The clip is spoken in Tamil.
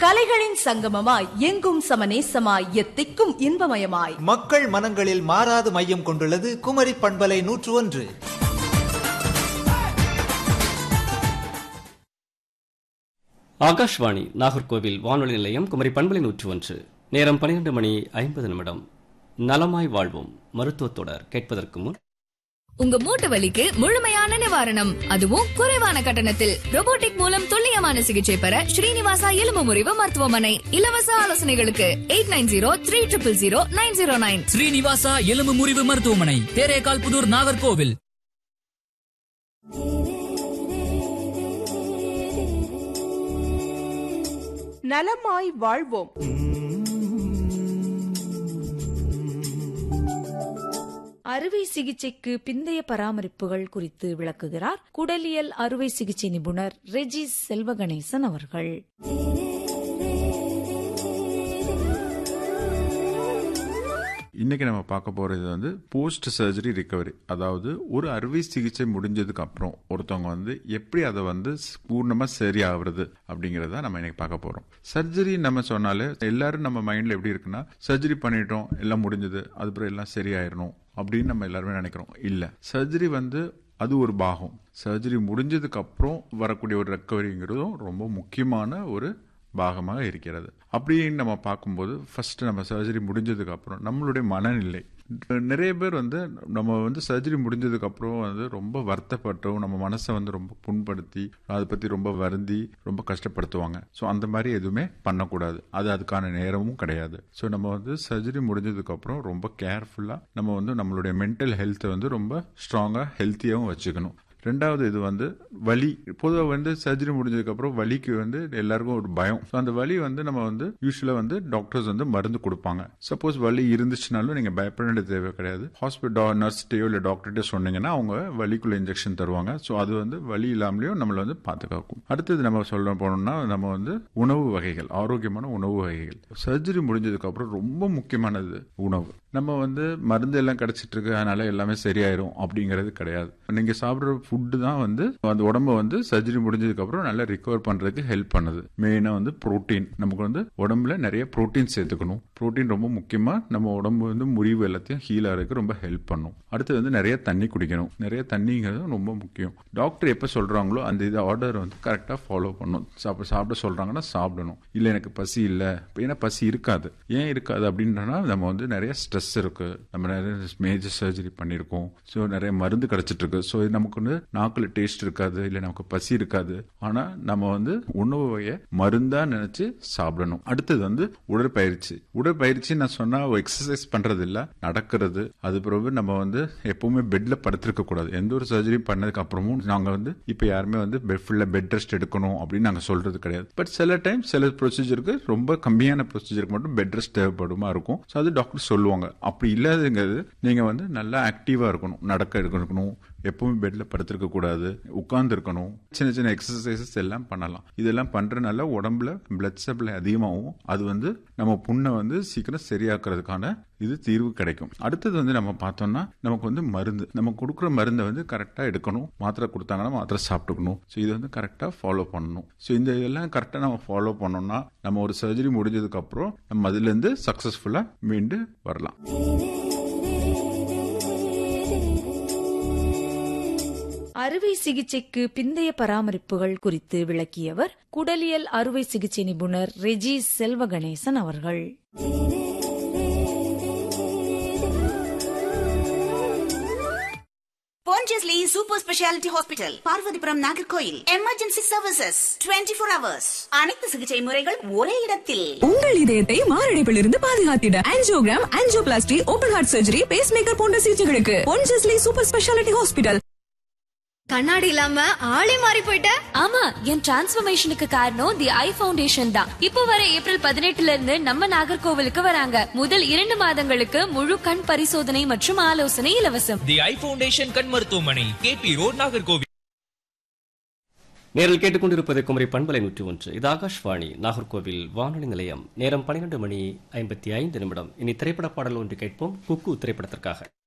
கலைகளின் சங்கமமாய் எங்கும் சமநேசமாய் எத்திக்கும் இன்பமயமாய் மக்கள் மனங்களில் மாறாது மையம் கொண்டுள்ளது குமரி பண்பலை நூற்று ஒன்று ஆகாஷ்வாணி நாகர்கோவில் வானொலி நிலையம் குமரி பண்பலை நூற்று ஒன்று நேரம் பன்னிரண்டு மணி ஐம்பது நிமிடம் நலமாய் வாழ்வோம் மருத்துவத் தொடர் கேட்பதற்கு முன் உங்க மூட்டு வலிக்கு முழுமையான நிவாரணம் அதுவும் குறைவான கட்டணத்தில் robotic மூலம் துல்லியமான சிகிச்சை பெற ஸ்ரீனிவாசா எலும்பு முறிவு மருத்துவமனை இலவச ஆலோசனைகளுக்கு eight nine zero three triple zero nine zero nine Srinivasa எலும்பு முறிவு மருத்துவமனை தேரேகால் புதூர் நாகர்கோவில் நலமாய் வாழ்வோம் அறுவை சிகிச்சைக்கு பிந்தைய பராமரிப்புகள் குறித்து விளக்குகிறார் குடலியல் அறுவை சிகிச்சை நிபுணர் ரெஜி செல்வகணேசன் அவர்கள் இன்னைக்கு நம்ம பார்க்க போறது வந்து போஸ்ட் சர்ஜரி ரிகவரி அதாவது ஒரு அறுவை சிகிச்சை முடிஞ்சதுக்கு அப்புறம் ஒருத்தவங்க வந்து எப்படி அதை வந்து பூர்ணமா சரி ஆகுறது அப்படிங்கறத நம்ம இன்னைக்கு பார்க்க போறோம் சர்ஜரி நம்ம சொன்னாலே எல்லாரும் நம்ம மைண்ட்ல எப்படி இருக்குன்னா சர்ஜரி பண்ணிட்டோம் எல்லாம் முடிஞ்சது அதுக்கப்புறம் எல்லாம் சரியாயிரணும் அப்படின்னு நம்ம எல்லாருமே நினைக்கிறோம் இல்ல சர்ஜரி வந்து அது ஒரு பாகம் சர்ஜரி முடிஞ்சதுக்கு அப்புறம் வரக்கூடிய ஒரு ரெக்கவரிங்கிறதும் ரொம்ப முக்கியமான ஒரு பாகமாக இருக்கிறது அப்படின்னு நம்ம பார்க்கும்போது ஃபர்ஸ்ட் நம்ம சர்ஜரி முடிஞ்சதுக்கு அப்புறம் நம்மளுடைய மனநிலை நிறைய பேர் வந்து நம்ம வந்து சர்ஜரி முடிஞ்சதுக்கு அப்புறம் வந்து ரொம்ப வருத்தப்பட்டோம் நம்ம மனசை வந்து ரொம்ப புண்படுத்தி அதை பத்தி ரொம்ப வருந்தி ரொம்ப கஷ்டப்படுத்துவாங்க ஸோ அந்த மாதிரி எதுவுமே பண்ணக்கூடாது அது அதுக்கான நேரமும் கிடையாது ஸோ நம்ம வந்து சர்ஜரி முடிஞ்சதுக்கு அப்புறம் ரொம்ப கேர்ஃபுல்லா நம்ம வந்து நம்மளுடைய மென்டல் ஹெல்த்தை வந்து ரொம்ப ஸ்ட்ராங்கா ஹெல்த்தியாகவும் வச்சுக்கணும் ரெண்டாவது இது வந்து வலி பொதுவாக வந்து சர்ஜரி முடிஞ்சதுக்கு அப்புறம் வலிக்கு வந்து எல்லாருக்கும் ஒரு பயம் ஸோ அந்த வலி வந்து நம்ம வந்து யூஸ்வலாக வந்து டாக்டர்ஸ் வந்து மருந்து கொடுப்பாங்க சப்போஸ் வலி இருந்துச்சுனாலும் நீங்கள் பயப்பட வேண்டிய தேவை கிடையாது ஹாஸ்பிட்டல் நர்ஸ்கிட்டயோ இல்லை டாக்டர்கிட்டயோ சொன்னீங்கன்னா அவங்க வலிக்குள்ள இன்ஜெக்ஷன் தருவாங்க ஸோ அது வந்து வலி இல்லாமலேயும் நம்மளை வந்து பாதுகாக்கும் அடுத்தது நம்ம சொல்ல போனோம்னா நம்ம வந்து உணவு வகைகள் ஆரோக்கியமான உணவு வகைகள் சர்ஜரி முடிஞ்சதுக்கு அப்புறம் ரொம்ப முக்கியமானது உணவு நம்ம வந்து மருந்து எல்லாம் கிடைச்சிட்டு இருக்கு அதனால எல்லாமே சரியாயிரும் அப்படிங்கிறது கிடையாது நீங்க சாப்பிடுற ஃபுட்டு தான் வந்து அந்த உடம்ப வந்து சர்ஜரி முடிஞ்சதுக்கு அப்புறம் நல்லா ரிகவர் பண்றதுக்கு ஹெல்ப் பண்ணுது மெயினா வந்து புரோட்டீன் நமக்கு வந்து உடம்புல நிறைய புரோட்டீன் சேர்த்துக்கணும் புரோட்டீன் ரொம்ப முக்கியமா நம்ம உடம்பு வந்து முறிவு எல்லாத்தையும் ஹீல் ஆகிறதுக்கு ரொம்ப ஹெல்ப் பண்ணும் அடுத்து வந்து நிறைய தண்ணி குடிக்கணும் நிறைய தண்ணிங்கிறது ரொம்ப முக்கியம் டாக்டர் எப்ப சொல்றாங்களோ அந்த இது ஆர்டர் வந்து கரெக்டா ஃபாலோ பண்ணணும் சாப்பிட சாப்பிட சொல்றாங்கன்னா சாப்பிடணும் இல்ல எனக்கு பசி இல்ல ஏன்னா பசி இருக்காது ஏன் இருக்காது அப்படின்றனா நம்ம வந்து நிறைய ஸ்ட்ரெஸ் இருக்கு நம்ம நிறைய மேஜர் சர்ஜரி பண்ணியிருக்கோம் ஸோ நிறைய மருந்து கிடைச்சிட்டு இருக்கு ஸோ நமக்கு வந்து நாக்குல டேஸ்ட் இருக்காது இல்லை நமக்கு பசி இருக்காது ஆனா நம்ம வந்து உணவு வகையை மருந்தா நினைச்சு சாப்பிடணும் அடுத்தது வந்து உடற்பயிற்சி உடற்பயிற்சி நான் சொன்னா எக்ஸசைஸ் பண்றது இல்ல நடக்கிறது அது பிறகு நம்ம வந்து எப்பவுமே பெட்ல படுத்திருக்க கூடாது எந்த ஒரு சர்ஜரி பண்ணதுக்கு அப்புறமும் நாங்க வந்து இப்ப யாருமே வந்து பெட் ஃபுல்லா பெட் ரெஸ்ட் எடுக்கணும் அப்படின்னு நாங்க சொல்றது கிடையாது பட் சில டைம் சில ப்ரொசீஜருக்கு ரொம்ப கம்மியான ப்ரொசீஜருக்கு மட்டும் பெட் ரெஸ்ட் தேவைப்படுமா இருக்கும் ஸோ அது டாக்டர் சொல்லுவாங்க அப்படி இல்லாதங்கிறது நீங்க வந்து நல்லா ஆக்டிவா இருக்கணும் நடக்க இருக்கணும் எப்பவுமே பெட்ல படுத்திருக்க கூடாது உட்கார்ந்து இருக்கணும் சின்ன சின்ன எக்ஸசைசஸ் எல்லாம் பண்ணலாம் இதெல்லாம் பண்றதுனால உடம்புல பிளட் சப்ளை அதிகமாகும் அது வந்து நம்ம புண்ணை வந்து சீக்கிரம் சரியாக்குறதுக்கான இது தீர்வு கிடைக்கும் அடுத்தது வந்து நம்ம பார்த்தோம்னா நமக்கு வந்து மருந்து நம்ம கொடுக்குற மருந்தை வந்து கரெக்டா எடுக்கணும் மாத்திரை கொடுத்தாங்கன்னா மாத்திரை சாப்பிட்டுக்கணும் ஸோ இது வந்து கரெக்டா ஃபாலோ பண்ணணும் ஸோ இந்த இதெல்லாம் கரெக்டா நம்ம ஃபாலோ பண்ணோம்னா நம்ம ஒரு சர்ஜரி முடிஞ்சதுக்கு அப்புறம் நம்ம அதுல இருந்து சக்சஸ்ஃபுல்லா மீண்டு வரலாம் அறுவை சிகிச்சைக்கு பிந்தைய பராமரிப்புகள் குறித்து விளக்கியவர் குடலியல் அறுவை சிகிச்சை நிபுணர் ரெஜி செல்வகணேசன் அவர்கள் Pondicherry super speciality hospital Parvathipuram Nagercoil emergency services 24 four hours அனைத்து சிகிச்சை முறைகள் ஒரே இடத்தில் உங்கள் இதயத்தை மாரடைப்பிலிருந்து பாதுகாத்திட angiogram angioplasty open heart surgery pacemaker போன்ற சிகிச்சைகளுக்கு பொன்ஜஸ்லி சூப்பர் ஸ்பெஷாலிட்டி ஹாஸ்பிட்டல் கண்ணாடி இல்லாம ஆளே மாறி போயிட்ட ஆமா என் டிரான்ஸ்பர்மேஷனுக்கு காரணம் தி ஐ ஃபவுண்டேஷன் தான் இப்போ வர ஏப்ரல் பதினெட்டுல இருந்து நம்ம நாகர்கோவிலுக்கு வராங்க முதல் இரண்டு மாதங்களுக்கு முழு கண் பரிசோதனை மற்றும் ஆலோசனை இலவசம் தி ஐ ஃபவுண்டேஷன் கண் மருத்துவமனை கேபி ரோட் நாகர்கோவில் நேரில் கேட்டுக்கொண்டிருப்பது குமரி பண்பலை நூற்றி ஒன்று இது ஆகாஷ்வாணி நாகர்கோவில் வானொலி நிலையம் நேரம் பன்னிரண்டு மணி ஐம்பத்தி ஐந்து நிமிடம் இனி திரைப்பட பாடல் ஒன்று கேட்போம் குக்கு திரைப்படத்திற்காக